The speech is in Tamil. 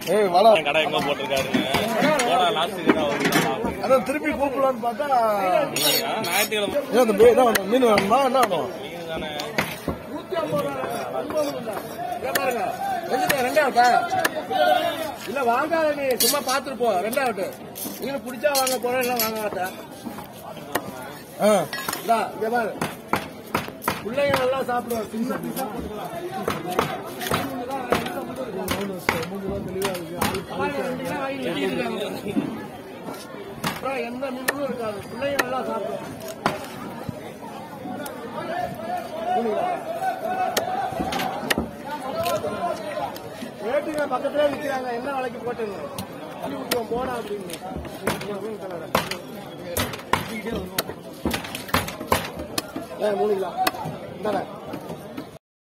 ஏய் வள கடை எங்க போட்டிருக்காருன்னு போடா லாஸ்ட் தான் வருது அதான் திருப்பி கூப்பிடலான்னு பார்த்தா ஞாயிற்றுக்கிழமை ஏன் அந்த மீ- என்ன வேணும்? மீன் வேணுமா என்ன வேணும் மீன் தானே ரெண்டாவதா இல்ல வாங்காத நீ சும்மா பாத்துட்டு போ ரெண்டாவது நீங்க பிடிச்சா வாங்க போற இல்ல வாங்க மாட்டேன் ஆ இந்தா, இங்க பாரு பிள்ளைங்க நல்லா சாப்பிடுவாங்க சின்ன பீஸா போட்டுக்கலாம் அப்புறம் எந்த மீனும் இருக்காது பிள்ளைங்க நல்லா சாப்பிடுவாங்க ரேட்டுங்க பக்கத்துல விற்கிறாங்க என்ன விலைக்கு போட்டுங்க தள்ளி விட்டுருவோம் போடா அப்படின்னு ஏ மூணு கிலோ இந்தாடா